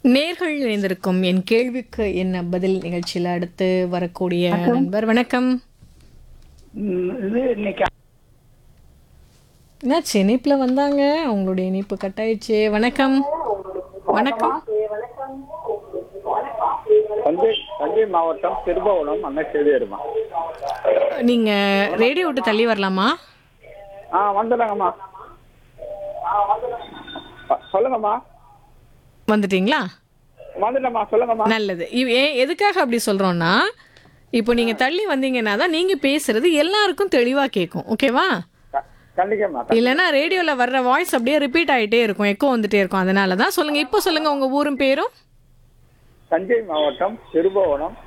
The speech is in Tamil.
நேர்கள் இணைந்திருக்கும் என் கேள்விக்கு என்ன பதில் நிகழ்ச்சியில் அடுத்து வரக்கூடிய நண்பர் வணக்கம் ம், இது இன்னைக்கு என்னாச்சு இணைப்பில் வந்தாங்க அவங்களுடைய இணைப்பு கட்டாயிடுச்சு வணக்கம் வணக்கம் தஞ்சை தஞ்சை மாவட்டம் திருபுவனம் அண்ணா செய்தியருமா நீங்க ரேடியோ விட்டு தள்ளி வரலாமா ஆ வந்துடுங்கம்மா அ, சொல்லுங்கம்மா வந்துட்டீங்களா வந்துட்டம்மா சொல்லுங்கம்மா நல்லது இவ் ஏன் எதுக்காக அப்படி சொல்றோம்னா இப்போ நீங்க தள்ளி வந்தீங்கன்னா தான் நீங்க பேசுறது எல்லாருக்கும் தெளிவா கேட்கும் ஓகேவா க- கண்டிப்பாம்மா இல்லைன்னா ரேடியோல வர்ற வாய்ஸ் அப்படியே ரிப்பீட் ஆயிட்டே இருக்கும் எக்கோ வந்துட்டே இருக்கும் அதனால தான் சொல்லுங்க இப்போ சொல்லுங்க உங்க ஊரும் பேரும் தஞ்சை மாவட்டம் திருபுவனம்